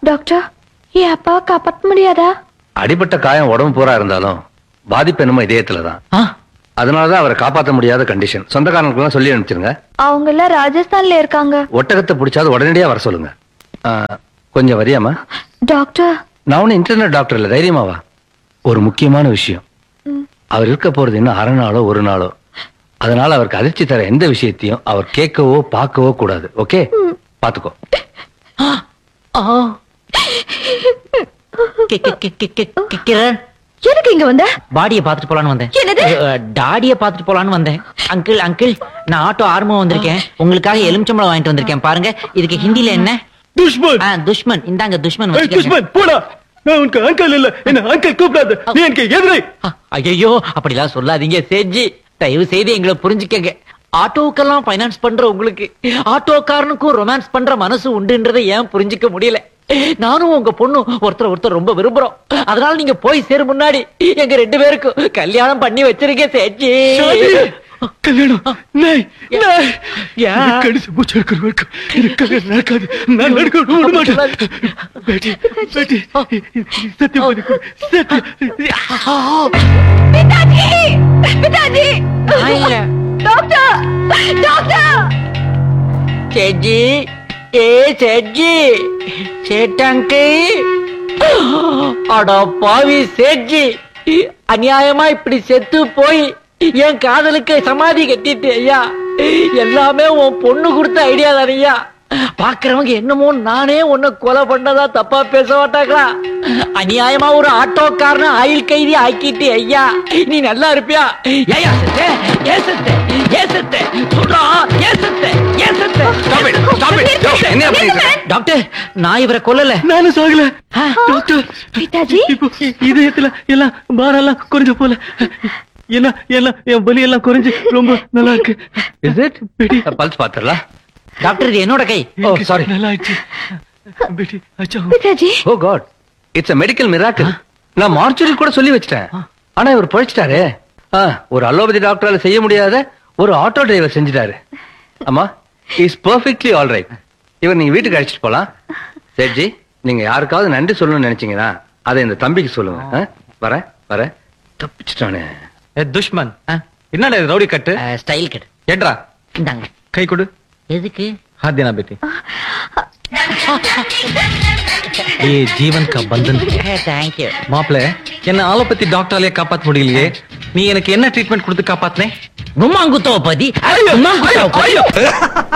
Doctor என் அப்பாவை காப்பாற்ற முடியாதா அடிபட்ட காயம் உடம்பு பூரா இருந்தாலும் பாதிப்பு என்னமோ இதயத்துல தான் ஆ, அதனாலதான் அவரை காப்பாற்ற முடியாத கண்டிஷன் சொந்தக்காரங்களுக்குலாம் சொல்லி அனுப்பிச்சிருங்க அவங்க எல்லாம் ராஜஸ்தான்ல இருக்காங்க ஒட்டகத்தை பிடிச்சாது உடனடியா வர சொல்லுங்க ஆ, கொஞ்சம் வரியாமா டாக்டர் நான் ஒன்னும் இன்டர்நெட் டாக்டர் இல்ல தைரியமாவா ஒரு முக்கியமான விஷயம் ம். அவர் இருக்க போறது இன்னும் அரை நாளோ ஒரு நாளோ அதனால அவருக்கு அதிர்ச்சி தர எந்த விஷயத்தையும் அவர் கேட்கவோ பார்க்கவோ கூடாது ஓகே பாத்துக்கோ ஆ. கி- கி- கி- கி- கி- கி- கிரண் எதுக்கு இங்க வந்த பாடிய பாத்துட்டு போலான்னு வந்தேன் என்னது? அஹ், டாடிய பாத்துட்டு போலான்னு வந்தேன் அங்கிள் அங்கிள் நான் ஆட்டோ ஆர்வம் வந்திருக்கேன் உங்களுக்காக எலுமிச்சம்பழம் வாங்கிட்டு வந்திருக்கேன் பாருங்க இதுக்கு ஹிந்தில என்ன दुश्मन ஆ, துஷ்மன் இந்தாங்க துஷ்மன் ए, வச்சுக்கோங்க. दुश्मन போடா நான் உனக்கு அங்கிள் இல்ல என்ன அங்கிள் கூப்பிடாத நீ எனக்கு எதிரை அ, ஐயையோ அப்படிலாம் சொல்லாதீங்க சேஜி தயவு செய்து எங்களை புரிஞ்சுக்கங்க ஆட்டோக்கெல்லாம் ஃபைனான்ஸ் பண்ற உங்களுக்கு ஆட்டோக்காரனுக்கும் ரொமான்ஸ் பண்ற மனசு உண்டுன்றதை ஏன் புரிஞ்சுக்க முடியல நானும் உங்க பொண்ணு ஒருத்தர் ஒருத்தர் ரொம்ப விரும்புறோம் அதனால நீங்க போய் சேரும் முன்னாடி எங்க ரெண்டு பேருக்கும் கல்யாணம் பண்ணி வச்சிருக்கேன் சேஜி ஷாதி கல்யாணம் நாய் நாய் ஏன்? எனக்கு கடிச்சு மூச்சு எடுக்கிற வரைக்கும் எனக்கு கல்யாணம் நடக்காது நான் நடக்க விட மாட்டேன் பேட்டி பேட்டி சத்தியம் பண்ணி கொடு சத்தியம் பிதாஜி பிதாஜி நான் இல்ல. டாக்டர் டாக்டர் சேஜி ஏ சேஜி சேட்டங்கு அட பாவி சேட்ஜி அநியாயமா இப்படி செத்து போய் என் காதலுக்கு சமாதி கட்டிட்டு ஐயா எல்லாமே உன் பொண்ணு கொடுத்த ஐடியா தானையா பாக்குறவங்க என்னமோ நானே உன்னை கொலை பண்ணதா தப்பா பேச மாட்டாங்களா அநியாயமா ஒரு ஆட்டோக்காரன ஆயில் கைதி ஆக்கிட்டு ஐயா நீ நல்லா இருப்பியா ஏயா செத்த ஏன் செத்த ஏன் செத்த சொல்றா ஏன் செத்த ஏன் செத்த என்ன அப்படி இருக்க? டாக்டர் நான் இவரை கொல்லல நானும் சாகல டாக்டர் பிதாஜி இப்போ இதயத்துல எல்லாம் பாரெல்லாம் குறைஞ்ச போல எல்லாம் எல்லாம் என் வலி எல்லாம் குறைஞ்சு ரொம்ப நல்லா இருக்கு இஸ் இட் பேட்டி பல்ஸ் பாத்துறலாம் டாக்டர் இது என்னோட கை ஓ சாரி நல்லா ஆயிடுச்சு பேட்டி அச்சா பிதாஜி oh God it's a medical miracle நான் மார்ச்சுரி கூட சொல்லி வச்சிட்டேன் ஆனா இவர் பழிச்சிட்டாரே ஆ, ஒரு அலோபதி டாக்டரால செய்ய முடியாத ஒரு ஆட்டோ டிரைவர் செஞ்சுட்டாரு அம்மா இஸ் பெர்ஃபெக்ட்லி ஆல் ரைட் இவர் நீங்க வீட்டுக்கு அழைச்சிட்டு போலாம் சேட்ஜி நீங்க யாருக்காவது நன்றி சொல்லணும்னு நினைச்சீங்கன்னா அதை இந்த தம்பிக்கு சொல்லுங்க ஆ? வரேன் வரேன் தப்பிச்சிட்டானே ஏ துஷ்மன் ஆ, என்னடா இது ரவுடி கட்டு அஹ், ஸ்டைல் கட் ஏட்ரா இந்தாங்க கை கொடு எதுக்கு हाथ देना बेटी ये जीवन का बंधन தேங்க்யூ மாப்பிள என்ன ஆலோபதி டாக்டராலே காப்பாத்த முடியலையே நீ எனக்கு என்ன ட்ரீட்மெண்ட் கொடுத்து காப்பாத்தினே கும்மாங்குத்தோ பதி கும்மாங்குத்தோ பதி